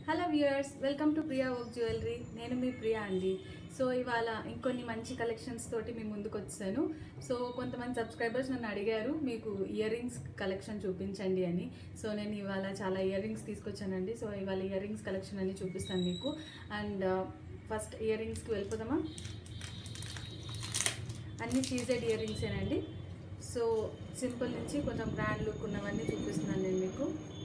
Hello viewers welcome to Priya work jewellery నేను మీ ప్రియా అండి సో ఇవాళ ఇంకొన్ని మంచి కలెక్షన్స్ తోటి మీ ముందుకు వచ్చాను సో కొంతమంది సబ్స్క్రైబర్స్ నన్ను అడిగారు మీకు ఇయర్ రింగ్స్ కలెక్షన్ చూపించండి అని సో నేను ఇవాళ చాలా ఇయర్ రింగ్స్ తీసుకొచ్చానండి సో ఇవాళ ఇయర్ రింగ్స్ కలెక్షన్ అని చూపిస్తాను మీకు అండ్ ఫస్ట్ ఇయర్ రింగ్స్కి వెళ్ళిపోదామా అన్ని సీజెడ్ ఇయర్ రింగ్సేనండి సో సింపుల్ నుంచి కొంచెం బ్రాండ్ లుక్ ఉన్నవన్నీ చూపిస్తున్నాను నేను మీకు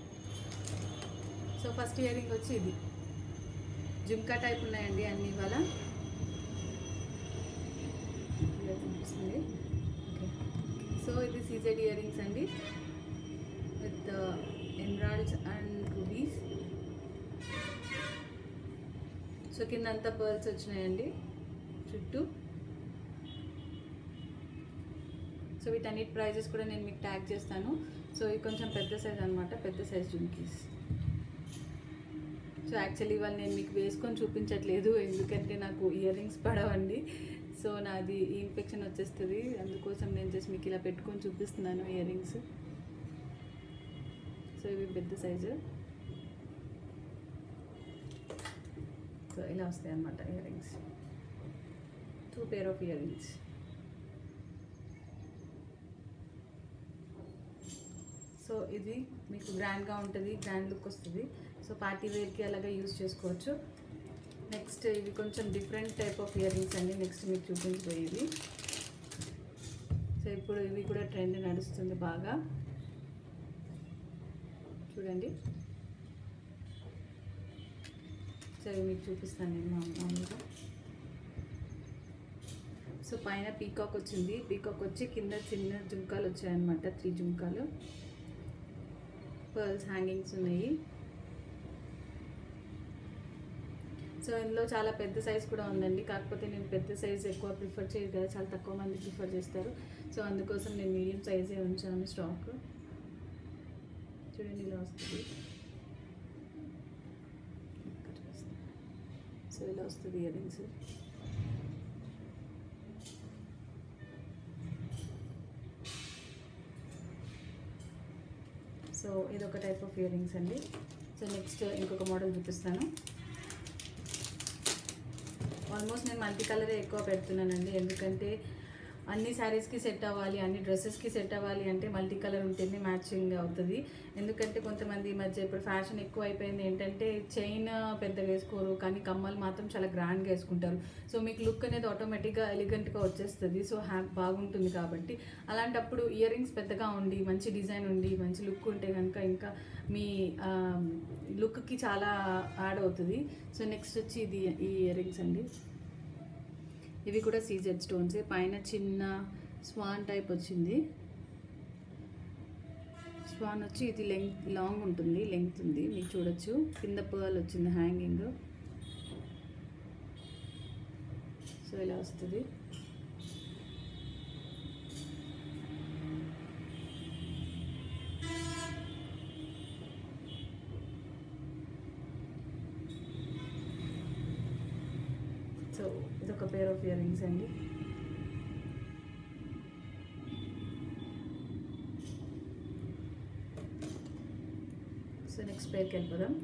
సో ఫస్ట్ ఇయర్ రింగ్ వచ్చి ఇది జుమ్కా టైప్ ఉన్నాయండి అన్ని ఇవాళ ఇలా కనిపిస్తుంది ఓకే సో ఇది సీజెడ్ ఇయర్ రింగ్స్ అండి with emeralds and rubies so కింద అంతా పర్ల్స్ వచ్చినాయండి చుట్టూ సో వీటన్నిటి ప్రైజెస్ కూడా నేను మీకు ట్యాగ్ చేస్తాను సో ఇది కొంచెం పెద్ద సైజ్ అనమాట పెద్ద సైజ్ జుమ్కీస్ సో యాక్చువల్లీ ఇవాళ నేను మీకు వేసుకొని చూపించట్లేదు ఎందుకంటే నాకు ఇయర్ రింగ్స్ పడవండి సో నాది ఇన్ఫెక్షన్ వచ్చేస్తుంది అందుకోసం నేను జస్ట్ మీకు ఇలా పెట్టుకొని చూపిస్తున్నాను ఇయర్ రింగ్స్ సో ఇవి పెద్ద సైజు సో ఇలా వస్తాయి అన్నమాట ear rings two pair of ear rings so ఇది మీకు గ్రాండ్గా ఉంటుంది గ్రాండ్ లుక్ వస్తుంది సో పార్టీ వేర్కి అలాగే యూజ్ చేసుకోవచ్చు నెక్స్ట్ ఇవి కొంచెం different type of ear rings అండి నెక్స్ట్ మీకు చూపించబోయేవి సో ఇప్పుడు ఇవి కూడా ట్రెండ్ నడుస్తుంది బాగా చూడండి సో ఇవి మీకు చూపిస్తాను నేను మా- మామూలుగా సో పైన పీకాక్ వచ్చింది పీకాక్ వచ్చి కింద చిన్న జుంకాలు వచ్చాయన్నమాట త్రీ జుంకాలు పర్ల్స్ హ్యాంగింగ్స్ ఉన్నాయి సో ఇందులో చాలా పెద్ద సైజ్ కూడా ఉందండి కాకపోతే నేను పెద్ద సైజ్ ఎక్కువ ప్రిఫర్ చేయదు కదా చాలా తక్కువ మంది ప్రిఫర్ చేస్తారు సో అందుకోసం నేను మీడియం సైజే ఉంచాను స్టాక్ చూడండి ఇలా వస్తుంది ఇక్కడ చూపిస్తాను. సో ఇలా వస్తుంది ఇయర్ రింగ్స్ సో ఇది ఒక టైప్ ఆఫ్ ఇయర్ రింగ్స్ అండి సో నెక్స్ట్ ఇంకొక మోడల్ చూపిస్తాను ఆల్మోస్ట్ నేను మల్టీ కలరే ఎక్కువ పెడుతున్నానండి ఎందుకంటే అన్ని శారీస్కి సెట్ అవ్వాలి అన్ని డ్రెస్సెస్కి సెట్ అవ్వాలి అంటే మల్టీ కలర్ ఉంటేనే మ్యాచింగ్ అవుతుంది ఎందుకంటే కొంతమంది ఈ మధ్య ఇప్పుడు ఫ్యాషన్ ఎక్కువ అయిపోయింది ఏంటంటే చైన్ పెద్దగా వేసుకోరు కానీ కమ్మలు మాత్రం చాలా గ్రాండ్గా వేసుకుంటారు సో మీకు లుక్ అనేది ఆటోమేటిక్గా ఎలిగెంట్గా వచ్చేస్తుంది సో హ్యా బాగుంటుంది కాబట్టి అలాంటప్పుడు ఇయర్ రింగ్స్ పెద్దగా ఉండి మంచి డిజైన్ ఉండి మంచి లుక్ ఉంటే కనుక ఇంకా మీ లుక్కి చాలా యాడ్ అవుతుంది సో నెక్స్ట్ వచ్చి ఇది ఈ ఇయర్ రింగ్స్ అండి ఇవి కూడా సీజెడ్ స్టోన్స్ పైన చిన్న స్వాన్ టైప్ వచ్చింది స్వాన్ వచ్చి ఇది లెంగ్ లాంగ్ ఉంటుంది లెంగ్త్ ఉంది మీకు చూడొచ్చు కింద పర్ల్ వచ్చింది హ్యాంగింగ్ సో ఇలా వస్తుంది సో ఇదొక పేర్ ఆఫ్ ఇయర్ రింగ్స్ అండి సో నెక్స్ట్ పేర్కి వెళ్ళిపోదాం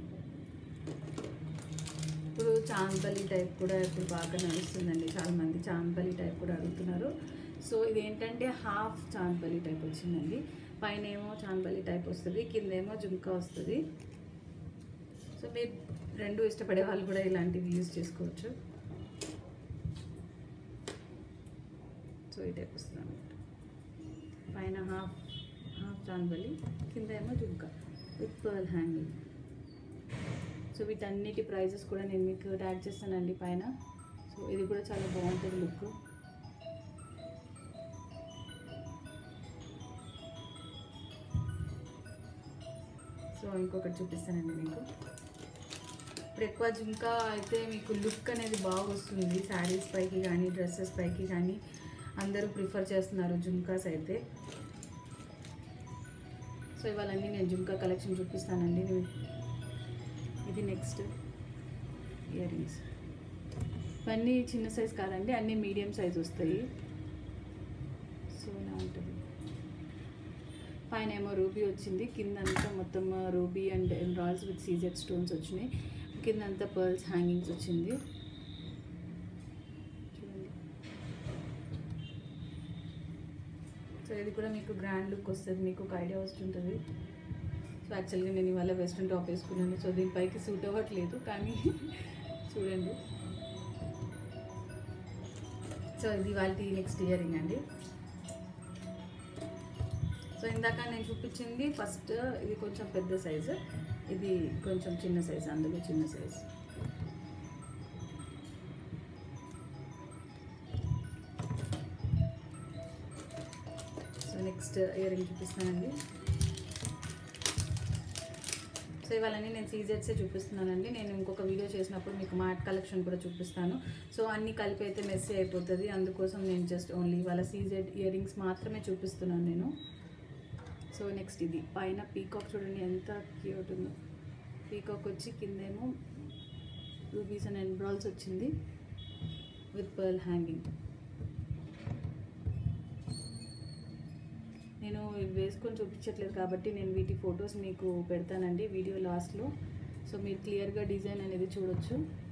ఇప్పుడు చాంపల్లి టైప్ కూడా ఇప్పుడు బాగా నడుస్తుందండి చాలామంది చాంపల్లి టైప్ కూడా అడుగుతున్నారు సో ఇది ఏంటంటే హాఫ్ చాంపల్లి టైప్ వచ్చిందండి పైన ఏమో చాంపల్లి టైప్ వస్తుంది కిందేమో జుంకా వస్తుంది సో మీరు రెండు ఇష్టపడే వాళ్ళు కూడా ఇలాంటివి యూజ్ చేసుకోవచ్చు సో ఈ టైప్ వస్తుంది అనమాట పైన హాఫ్ హాఫ్ చాన్బలి కింద ఏమో జుంకా విత్ పర్ల్ హ్యాంగింగ్ సో వీటన్నిటి ప్రైజెస్ కూడా నేను మీకు ట్యాగ్ చేస్తానండి పైన సో ఇది కూడా చాలా బాగుంటుంది లుక్ సో ఇంకొకటి చూపిస్తానండి మీకు ఇప్పుడు ఎక్కువ జుంకా అయితే మీకు లుక్ అనేది బాగా వస్తుంది శారీస్ పైకి కానీ డ్రెస్సెస్ పైకి కానీ అందరూ ప్రిఫర్ చేస్తున్నారు జుంకాస్ అయితే సో ఇవాళన్నీ నేను జుంకా కలెక్షన్ చూపిస్తానండి నేను- ఇది నెక్స్ట్ ఇయర్ రింగ్స్ ఇవన్నీ చిన్న సైజ్ కాదండి అన్నీ మీడియం సైజ్ వస్తాయి సో ఇలా ఉంటుంది పైన ఏమో రూబీ వచ్చింది కింద అంతా మొత్తం ruby and emeralds with CZ stones వచ్చినాయి కింద అంతా పర్ల్స్ హ్యాంగింగ్స్ వచ్చింది చూడండి సో ఇది కూడా మీకు గ్రాండ్ లుక్ వస్తుంది మీకు ఒక ఐడియా వస్తుంటుంది సో యాక్చువల్గా నేను ఇవాళ వెస్ట్రన్ టాప్ వేసుకున్నాను సో దీనిపైకి సూట్ అవ్వట్లేదు కానీ చూడండి సో ఇది వాళ్ళ నెక్స్ట్ ఇయరింగ్ అండి సో ఇందాక నేను చూపించింది ఫస్ట్ ఇది కొంచెం పెద్ద సైజు ఇది కొంచెం చిన్న సైజు అందులో చిన్న సైజు సో నెక్స్ట్ ఇయరింగ్ చూపిస్తానండి సో ఇవన్నీ నేను సీజెట్సే చూపిస్తున్నానండి నేను ఇంకొక వీడియో చేసినప్పుడు మీకు మ్యాట్ కలెక్షన్ కూడా చూపిస్తాను సో అన్నీ కలిపి అయితే మెస్సీ అయిపోతుంది అందుకోసం నేను జస్ట్ ఓన్లీ ఇవాళ సీజెడ్ ఇయర్ రింగ్స్ మాత్రమే చూపిస్తున్నాను నేను సో నెక్స్ట్ ఇది పైన పీకాక్ చూడండి ఎంత క్యూట్ ఉందో పీకాక్ వచ్చి కిందేమో రూబీస్ అండ్ ఎంబ్రాల్స్ వచ్చింది విత్ పర్ల్ హ్యాంగింగ్ నేను ఇవి వేసుకొని చూపించట్లేదు కాబట్టి నేను వీటి ఫొటోస్ మీకు పెడతానండి వీడియో లాస్ట్లో సో మీరు క్లియర్గా డిజైన్ అనేది చూడొచ్చు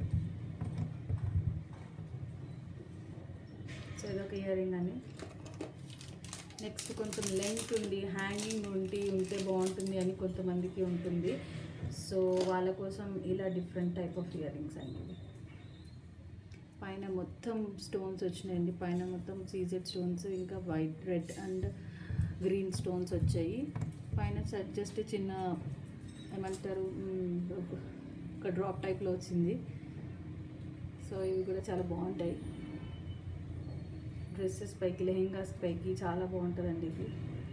సో ఇదొక ఇయర్ రింగ్ అని నెక్స్ట్ కొంచెం లెంత్ ఉంది హ్యాంగింగ్ ఉండి ఉంటే బాగుంటుంది అని కొంతమందికి ఉంటుంది సో వాళ్ళ కోసం ఇలా different type of ear rings అండి ఇవి. పైన మొత్తం స్టోన్స్ వచ్చినాయండి పైన మొత్తం సీజెడ్ స్టోన్స్ ఇంకా white red and green stones వచ్చాయి పైన జస్ట్ చిన్న ఏమంటారు మ్, ఒక డ్రాప్ టైప్లో వచ్చింది సో ఇవి కూడా చాలా బాగుంటాయి డ్రెస్సెస్ పైకి లెహెంగాస్ పైకి చాలా బాగుంటుందండి ఇది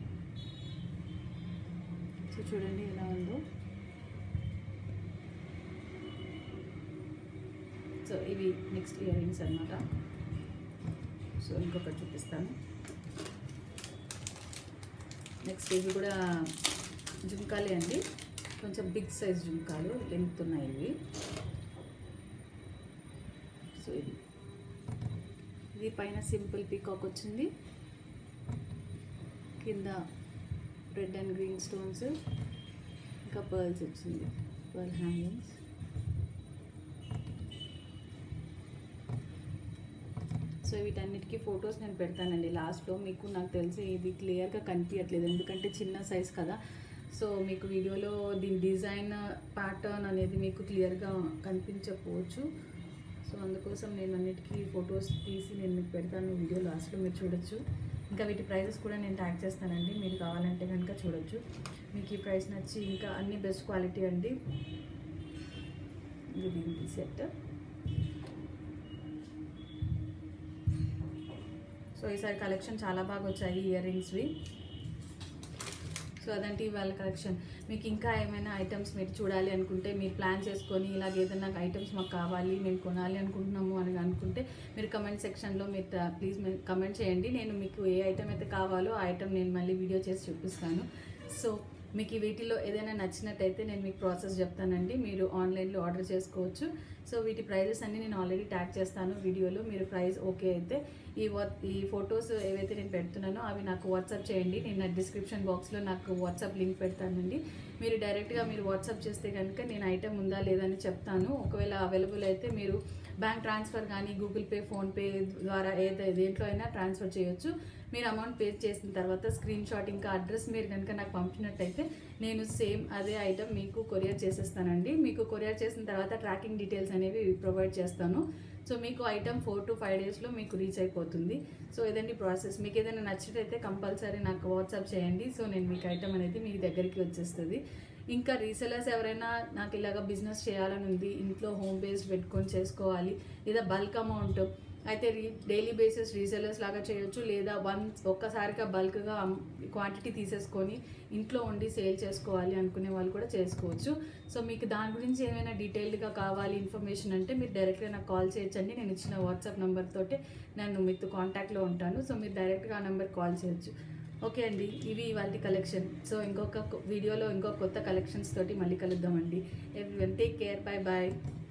సో చూడండి ఎలా ఉందో సో ఇవి నెక్స్ట్ ఇయర్ రింగ్స్ అనమాట సో ఇంకొకటి చూపిస్తాను నెక్స్ట్ ఇవి కూడా జుంకాలే అండి కొంచెం బిగ్ సైజ్ జుంకాలు లెంగ్త్ ఉన్నాయి ఇవి సో ఇది ఇది పైన సింపుల్ పీకాక్ వచ్చింది కింద రెడ్ అండ్ గ్రీన్ స్టోన్స్ ఇంకా పర్ల్స్ వచ్చింది పర్ల్ హ్యాంగింగ్స్ సో వీటన్నిటికీ ఫొటోస్ నేను పెడతానండి లాస్ట్లో మీకు నాకు తెలిసి ఇది క్లియర్గా కనిపించట్లేదు ఎందుకంటే చిన్న సైజ్ కదా సో మీకు వీడియోలో దీని డిజైన్ ప్యాటర్న్ అనేది మీకు క్లియర్గా కనిపించకపోవచ్చు సో అందుకోసం నేను అన్నిటికీ ఫొటోస్ తీసి నేను మీకు పెడతాను వీడియో లాస్ట్లో మీరు చూడొచ్చు ఇంకా వీటి ప్రైజెస్ కూడా నేను ట్యాగ్ చేస్తానండి మీరు కావాలంటే కనుక చూడొచ్చు మీకు ఈ ప్రైస్ నచ్చి ఇంకా అన్ని బెస్ట్ క్వాలిటీ అండి ఇది దీనికి సెట్ సో ఈసారి కలెక్షన్ చాలా బాగా వచ్చాయి ఇయర్ రింగ్స్వి సో అదంటే ఇవాళ కలెక్షన్ మీకు ఇంకా ఏమైనా ఐటమ్స్ మీరు చూడాలి అనుకుంటే మీరు ప్లాన్ చేసుకొని ఇలాగ ఏదైనా ఐటమ్స్ మాకు కావాలి మేము కొనాలి అనుకుంటున్నాము అని అనుకుంటే మీరు కమెంట్ సెక్షన్లో మీరు ప్లీజ్ కమెంట్ చేయండి నేను మీకు ఏ ఐటమ్ అయితే కావాలో ఆ ఐటమ్ నేను మళ్ళీ వీడియో చేసి చూపిస్తాను సో మీకు ఈ వీటిలో ఏదైనా నచ్చినట్టయితే నేను మీకు ప్రాసెస్ చెప్తానండి మీరు ఆన్లైన్లో ఆర్డర్ చేసుకోవచ్చు సో వీటి ప్రైజెస్ అన్ని నేను ఆల్రెడీ ట్యాగ్ చేస్తాను వీడియోలో మీరు ప్రైస్ ఓకే అయితే ఈ వా ఈ ఫొటోస్ ఏవైతే నేను పెడుతున్నానో అవి నాకు వాట్సాప్ చేయండి నేను నా డిస్క్రిప్షన్ బాక్స్లో నాకు వాట్సాప్ లింక్ పెడతానండి మీరు డైరెక్ట్గా మీరు వాట్సాప్ చేస్తే కనుక నేను ఐటమ్ ఉందా లేదా అని చెప్తాను ఒకవేళ అవైలబుల్ అయితే మీరు బ్యాంక్ ట్రాన్స్ఫర్ కానీ గూగుల్ పే ఫోన్పే ద్వారా ఏదో దేంట్లో అయినా ట్రాన్స్ఫర్ చేయొచ్చు మీరు అమౌంట్ పే చేసిన తర్వాత స్క్రీన్ షాట్ ఇంకా అడ్రస్ మీరు కనుక నాకు పంపినట్టయితే నేను సేమ్ అదే ఐటమ్ మీకు కొరియర్ చేసేస్తానండి మీకు కొరియర్ చేసిన తర్వాత ట్రాకింగ్ డీటెయిల్స్ అనేవి ప్రొవైడ్ చేస్తాను సో మీకు ఐటమ్ ఫోర్ టు ఫైవ్ డేస్లో మీకు రీచ్ అయిపోతుంది సో ఇదండి ప్రాసెస్ మీకు ఏదైనా నచ్చినట్టయితే కంపల్సరీ నాకు వాట్సాప్ చేయండి సో నేను మీకు ఐటమ్ అనేది మీ దగ్గరికి వచ్చేస్తుంది ఇంకా రీసెలర్స్ ఎవరైనా నాకు ఇలాగ బిజినెస్ చేయాలని ఉంది ఇంట్లో హోమ్ బేస్డ్ పెట్టుకొని చేసుకోవాలి లేదా బల్క్ అమౌంట్ అయితే రీ డైలీ బేసిస్ రీసెలర్స్ లాగా చేయొచ్చు లేదా వన్స్ ఒక్కసారిగా బల్క్గా క్వాంటిటీ తీసేసుకొని ఇంట్లో ఉండి సేల్ చేసుకోవాలి అనుకునే వాళ్ళు కూడా చేసుకోవచ్చు సో మీకు దాని గురించి ఏమైనా డీటెయిల్డ్గా కావాలి ఇన్ఫర్మేషన్ అంటే మీరు డైరెక్ట్గా నాకు కాల్ చేయొచ్చండి నేను ఇచ్చిన వాట్సాప్ నెంబర్ తోటి నేను మీతో కాంటాక్ట్లో ఉంటాను సో మీరు డైరెక్ట్గా ఆ నెంబర్ కాల్ చేయొచ్చు ఓకే అండి ఇవి ఇవాళ కలెక్షన్ సో ఇంకొక వీడియోలో ఇంకొక కొత్త కలెక్షన్స్ తోటి మళ్ళీ కలుద్దామండి every take care bye bye